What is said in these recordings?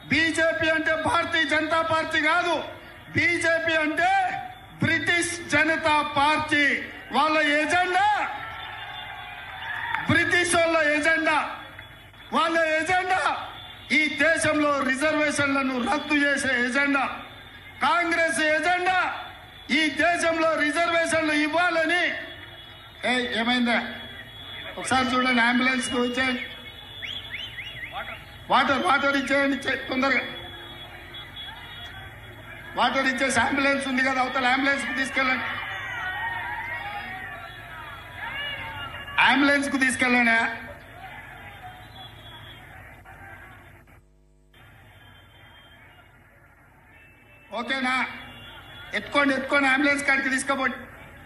BJP అంటే Bharatiya Janata party కాదు BJP అంటే బ్రిటిష్ జనతా పార్టీ వాళ్ళ ఎజెండా బ్రిటిష్ వాళ్ళ ఎజెండా వాళ్ళ ఎజెండా ఈ దేశంలో రిజర్వేషన్లను రద్దు చేసే ఎజెండా కాంగ్రెస్ ఎజెండా ఈ దేశంలో రిజర్వేషన్లు ఇవ్వాలని ఏ ఏమైందా ఒకసారి చూడండి అంబులెన్స్ కు ఇచ్చేయండి వాటర్ వాటర్ ఇచ్చేయండి ఇచ్చే తొందరగా వాటర్ ఇచ్చేసి అంబులెన్స్ ఉంది కదా అవతల అంబులెన్స్ కు తీసుకెళ్ళండి అంబులెన్స్ కు తీసుకెళ్ళండి ఓకేనా ఎత్తుకోండి ఎత్తుకోండి అంబులెన్స్ కాడికి తీసుకోపోండి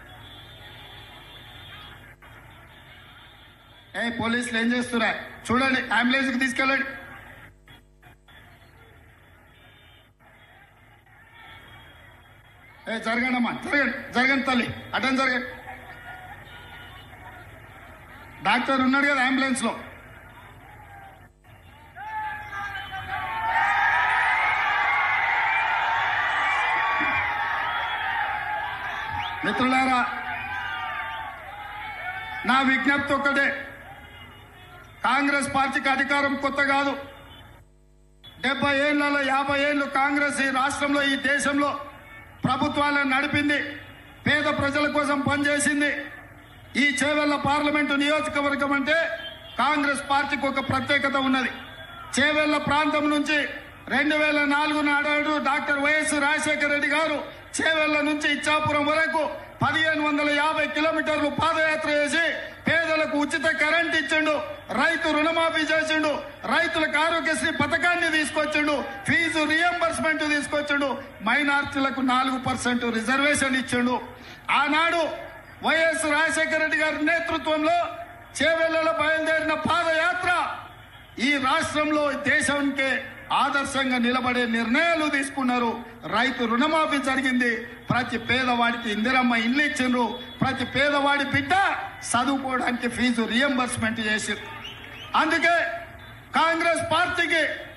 ఏ పోలీసులు ఏం చేస్తురా చూడండి అంబులెన్స్ కి తీసుకెళ్ళండి ఏ జరగండి అమ్మా జరగండి జరగండి తల్లి అటెండ్ జరగండి డాక్టర్ ఉన్నాడు కదా అంబులెన్స్ లో మిత్రులారా నా విజ్ఞప్తి ఒక్కటే కాంగ్రెస్ పార్టీకి అధికారం కొత్త కాదు డెబ్బై ఏళ్లలో యాభై ఏళ్లు కాంగ్రెస్ ఈ రాష్ట్రంలో ఈ దేశంలో ప్రభుత్వాలను నడిపింది పేద ప్రజల కోసం పనిచేసింది ఈ చేవెళ్ల పార్లమెంటు నియోజకవర్గం అంటే కాంగ్రెస్ పార్టీకి ఒక ప్రత్యేకత ఉన్నది చేవెళ్ల ప్రాంతం నుంచి రెండు వేల నాలుగు నాడు డాక్టర్ వైఎస్ రాజశేఖర రెడ్డి గారు చేవెళ్ల నుంచి ఇచ్చాపురం వరకు పదిహేను వందల యాభై కిలోమీటర్లు పాదయాత్ర చేసి పేదలకు ఉచిత కరెంట్ ఇచ్చిండు రైతు రుణమాఫీ చేసిండు రైతులకు ఆరోగ్యశ్రీ పథకాన్ని తీసుకొచ్చిండు ఫీజు రియంబర్స్మెంట్ తీసుకొచ్చిండు మైనార్టీలకు నాలుగు పర్సెంట్ రిజర్వేషన్ ఇచ్చిండు ఆనాడు వైఎస్ రాజశేఖర రెడ్డి గారి నేతృత్వంలో చేవెళ్లలో బయలుదేరిన పాదయాత్ర ఈ రాష్ట్రంలో దేశానికి ఆదర్శంగా నిలబడే నిర్ణయాలు తీసుకున్నారు రైతు రుణమాఫీ జరిగింది ప్రతి పేదవాడికి ఇందిరమ్మ ఇల్లు ఇచ్చిండ్రు ప్రతి పేదవాడి బిడ్డ చదువుకోవడానికి ఫీజు రియంబర్స్మెంట్ చేసిండ్రు అందుకే కాంగ్రెస్ పార్టీకి